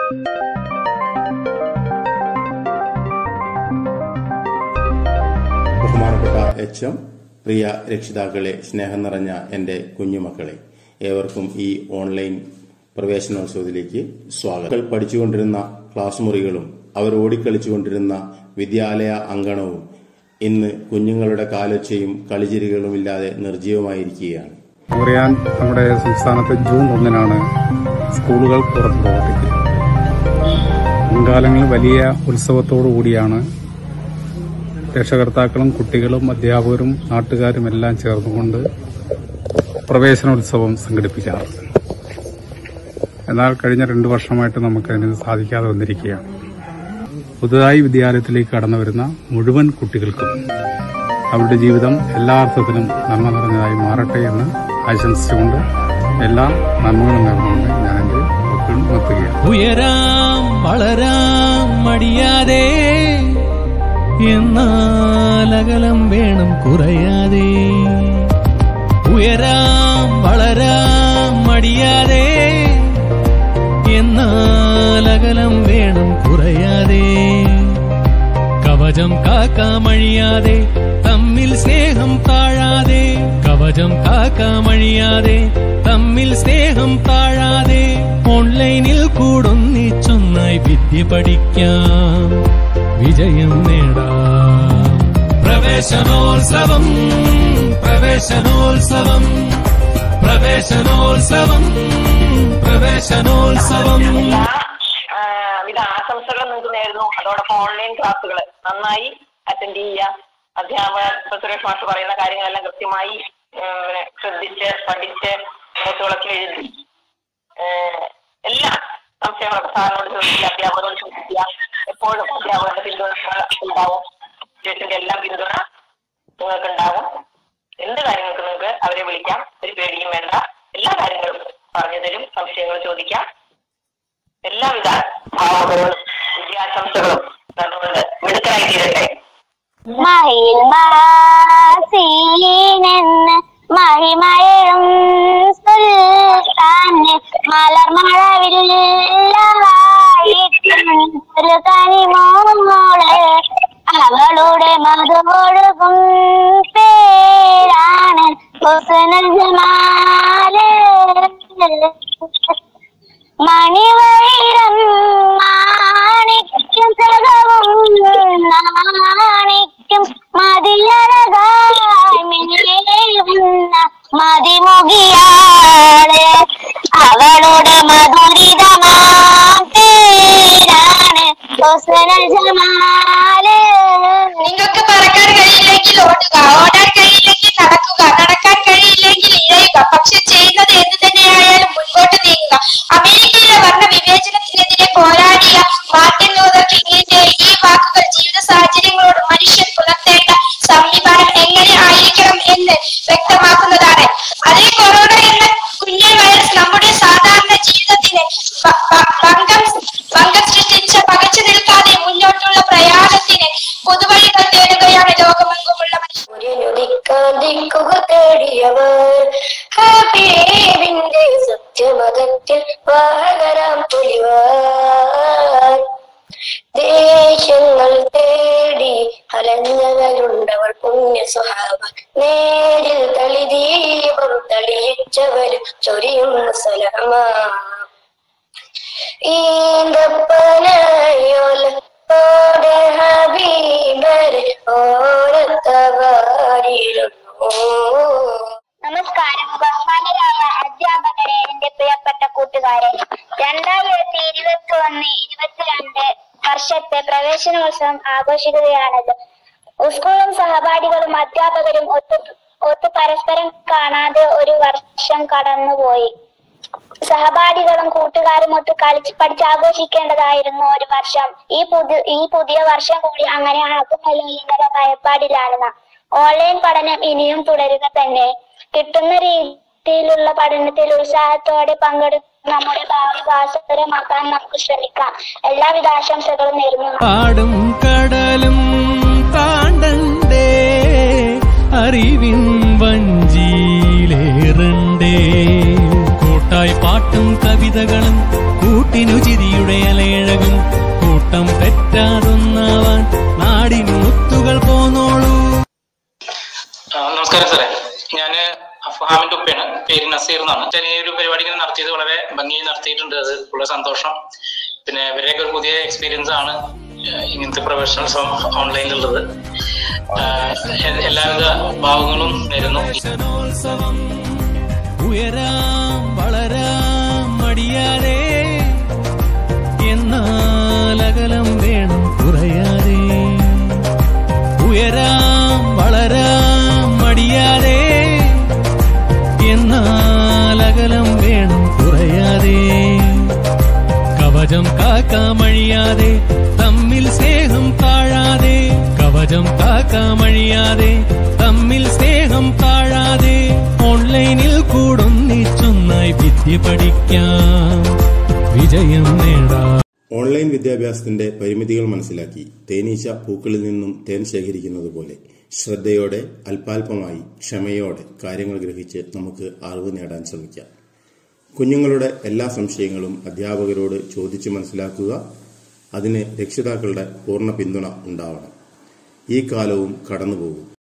ബഹുമാനപ്പെട്ട H M പ്രിയ രക്ഷിതാക്കളെ സ്നേഹം നിറഞ്ഞ എൻ്റെ കുഞ്ഞുമക്കളെ ഏവർക്കും ഈ ഓൺലൈൻ പ്രവേശനോത്സവത്തിലേക്ക് സ്വാഗതം പഠിച്ചുകൊണ്ടിരുന്ന ക്ലാസ് മുറികളും അവർ ഓടിക്കളിച്ചുകൊണ്ടിരുന്ന വിദ്യാലയ അങ്കണവും ഇന്ന് കുഞ്ഞുങ്ങളുടെ കാലൊച്ചയും കളിചിരികളും ഇല്ലാതെ നിർജീവമായിരിക്കുകയാണ് അറിയാൻ നമ്മുടെ സംസ്ഥാനത്ത് ജൂൺ ഒന്നിനാണ് സ്കൂളുകൾ തുറന്നു പ്രവർത്തിക്കുക മുൻകാലങ്ങളിൽ വലിയ ഉത്സവത്തോടു കൂടിയാണ് രക്ഷകർത്താക്കളും കുട്ടികളും അധ്യാപകരും നാട്ടുകാരും എല്ലാം ചേർന്നുകൊണ്ട് പ്രവേശനോത്സവം സംഘടിപ്പിക്കാറ് എന്നാൽ കഴിഞ്ഞ രണ്ടു വർഷമായിട്ട് നമുക്ക് അതിന് സാധിക്കാതെ വന്നിരിക്കുകയാണ് പുതുതായി വിദ്യാലയത്തിലേക്ക് കടന്നു വരുന്ന മുഴുവൻ കുട്ടികൾക്കും അവരുടെ ജീവിതം എല്ലാ അർത്ഥത്തിലും നന്മ നിറഞ്ഞതായി മാറട്ടെ എന്ന് ആശംസിച്ചുകൊണ്ട് എല്ലാ നന്മകളും നേർന്നുകൊണ്ട് ഞാൻ എന്റെ വാക്കുകൾ നിർത്തുകയാണ് ഉയരാം വളരാം മടിയാതെ എന്നാൽ അകലം വേണം കുറയാതെ ഉയരാം വളരാം മടിയാതെ എന്നാൽ അകലം വേണം കുറയാതെ കവചം കാക്കാമഴിയാതെ തമ്മിൽ സ്നേഹം താഴാതെ കവചം കാക്കാമഴിയാതെ തമ്മിൽ സ്നേഹം താഴാതെ ഓൺലൈനിൽ കൂടൊന്നിച്ചൊന്നായി വിദ്യ പഠിക്കാം വിജയം നേടാം പ്രവേശനോത്സവം പ്രവേശനോത്സവം പ്രവേശനോത്സവം പ്രവേശനോത്സവം എല്ലാ ആ, വിധ ആശംസകളും നിങ്ങൾക്ക് നേരുന്നു അതോടൊപ്പം ഓൺലൈൻ ക്ലാസ്സുകൾ നന്നായി അറ്റൻഡ് ചെയ്യുക അധ്യാപകർ ഇപ്പൊ സുരേഷ് മാഷ് പറയുന്ന കാര്യങ്ങളെല്ലാം കൃത്യമായി ഉം, പിന്നെ ശ്രദ്ധിച്ച് പഠിച്ച് നോട്ടുകളൊക്കെ എഴുതി ഏഹ്, എല്ലാ സംശയങ്ങളൊക്കെ സാറിനോട് ചോദിക്കുക അധ്യാപകരോട് ചോദിക്കുക എപ്പോഴും അധ്യാപകരുടെ പിന്തുണ ഉണ്ടാവും ടീച്ചേഴ്സിന്റെ എല്ലാം പിന്തുണ നിങ്ങൾക്ക് ഉണ്ടാവും എന്ത് കാര്യങ്ങൾക്ക് നിങ്ങൾക്ക് അവരെ വിളിക്കാം ഒരു പേടിയും വേണ്ട എല്ലാ കാര്യങ്ങളും പറഞ്ഞു തരും സംശയങ്ങൾ ചോദിക്കാം എല്ലാവിധ ഭാവങ്ങളും വിജയാശംസകളും നടന്നുകൊണ്ട് മിടുക്കരായി തീരട്ടെ മയിൽ ബാസീനെന്ന് മഹിമയും സുൽത്താന് മലർമഴവില്ലായിട്ടും ഒരു കനിമോള് അവളുടെ മധുവൊഴുകും പേരാണ് ഹുസ്നുൽ ജമാല് മണിവൈരം മാണിക്കും സകവും നാണിക്കും മതിയഴകായി മിന്നേറുന്ന മതിമുകിയാള് അവളുടെ മധുരിതമാം പേരാണ് ഹുസ്നുൽ ജമാല് നിങ്ങൾക്ക് പറക്കാൻ കഴിയില്ലെങ്കിൽ ഓടുക ഓടാൻ കഴിയില്ലെങ്കിൽ നടക്കുക നടക്കാൻ കഴിയില്ലെങ്കിൽ ഇഴയുക പക്ഷെ ചെയ്യുന്നത് എന്ത് തന്നെയായാലും മുൻപോട്ട് നീങ്ങുക അമേരിക്കയിലെ വർണ്ണ വിവേചനത്തിനെതിരെ പോരാടിയ മാർട്ടിൻ ലൂതർ കിങ്ങിന്റെ ഈ വാക്കുകൾ ജീവിത സാഹചര്യങ്ങളോട് മനുഷ്യൻ പുലർത്തേണ്ട സമീപനം എങ്ങനെ ആയിരിക്കണം എന്ന് വ്യക്തമാക്കുന്നതാണ് അതേ കൊറോണ എന്ന കുഞ്ഞൻ വൈറസ് നമ്മുടെ സാധാരണ ജീവിതത്തിന് ഭ- ഭ- ഭംഗം ഭംഗം സൃഷ്ടിച്ച പകച്ചു നിൽക്കാതെ മുന്നോട്ടുള്ള പ്രയാണത്തിന് പുതുവഴികൾ തേടുകയാണ് ലോകമെങ്ങുമുള്ള മനുഷ്യർ ഒരു നുദിക്കാൻ ദിക്കുക തേടിയവർ ഹബീബിന്റെ സത്യമതത്തിൽ വാഹകരാം പുലിവാർ ദേശങ്ങൾ തേടി അലഞ്ഞവരുണ്ടവൾ പുണ്യ സ്വഭാവ നേരിൽ തളിദീപം തളിയിച്ചവരും ചൊരിയുന്ന സലമാ ഈന്തപ്പനയോല ഓടെ ഹബീബരെ ഓരത്തവാരിരുന്നു നമസ്കാരം ബഹുമാനരായ അധ്യാപകരെ എന്റെ പ്രിയപ്പെട്ട കൂട്ടുകാരെ രണ്ടായിരത്തി ഇരുപത്തി ഒന്ന് ഇരുപത്തിരണ്ട് വർഷത്തെ പ്രവേശനോത്സവം ആഘോഷിക്കുകയാണത് സ്കൂളും സഹപാഠികളും അധ്യാപകരും ഒത്തു ഒത്തു പരസ്പരം കാണാതെ ഒരു വർഷം കടന്നുപോയി സഹപാഠികളും കൂട്ടുകാരും ഒത്ത് കളിച്ച് പഠിച്ച് ആഘോഷിക്കേണ്ടതായിരുന്നു ഒരു വർഷം ഈ പുതിയ ഈ പുതിയ വർഷം കൂടി അങ്ങനെ ആകുമല്ലോ എന്ന ഭയപ്പാടിലാണ് നാം ഓൺലൈൻ പഠനം ഇനിയും തുടരുക തന്നെ കിട്ടുന്ന രീതിയിലുള്ള പഠനത്തിൽ ഉത്സാഹത്തോടെ പങ്കെടുത്ത് നമ്മുടെ ഭാവി ഭാസുരമാക്കാൻ നമുക്ക് ശ്രമിക്കാം എല്ലാവിധ ആശംസകളും നേരുന്നു കാടും കടലും താണ്ടണ്ടേ അറിവിൻ വഞ്ചിയിലേറണ്ടേ കൂട്ടായി പാട്ടും കവിതകളും കൂട്ട കൂട്ടിനു ചിരിയുടെ അലയഴകും കൂട്ടം തെറ്റാതൊന്നാവാൻ നാടിനു മുത്തുകൾ പോന്നോളൂ ആ, നമസ്കാരം സാറേ ഞാന് അഫ്ഹാമിന്റെ ഉപ്പയാണ് പേര് നസീർ എന്നാണ് ചെറിയൊരു പരിപാടി ഇങ്ങനെ നടത്തിയത് വളരെ ഭംഗിയായി നടത്തിയിട്ടുണ്ട് അത് വളരെ സന്തോഷം പിന്നെ ഇവരുടെയൊക്കെ ഒരു പുതിയ എക്സ്പീരിയൻസ് ആണ് ആ, ഇങ്ങനത്തെ പ്രൊഫഷണൽസ് ഓൺലൈനിലുള്ളത് ആ, എ- എല്ലാവിധ ഭാവങ്ങളും നേരുന്നു പ്രവേശനോത്സവം ഉയരാം വളരാം മടിയാതെ എന്നാൽ അകലം വേണം കുറയാതെ ഉയരാം വളരാം മടിയാതെ എന്നാൽ അകലം വേണം കുറയാതെ കവചം കാക്കാമഴിയാതെ തമ്മിൽ സ്നേഹം താഴാതെ കവചം കാക്കാമഴിയാതെ തമ്മിൽ സ്നേഹം താഴാതെ ഓൺലൈനിൽ കൂടൊന്നിച്ചൊന്നായി വിദ്യ പഠിക്കാം വിജയം നേടാം ഓൺലൈൻ വിദ്യാഭ്യാസത്തിന്റെ പരിമിതികൾ മനസ്സിലാക്കി തേനീച്ച പൂക്കളിൽ നിന്നും തേൻ ശേഖരിക്കുന്നത് പോലെ ശ്രദ്ധയോടെ അല്പാൽപമായി ക്ഷമയോടെ കാര്യങ്ങൾ ഗ്രഹിച്ച് നമുക്ക് അറിവ് നേടാൻ ശ്രമിക്കാം കുഞ്ഞുങ്ങളുടെ എല്ലാ സംശയങ്ങളും അധ്യാപകരോട് ചോദിച്ചു മനസ്സിലാക്കുക അതിന് രക്ഷിതാക്കളുടെ പൂർണ്ണ പിന്തുണ ഉണ്ടാവണം ഈ കാലവും കടന്നുപോകും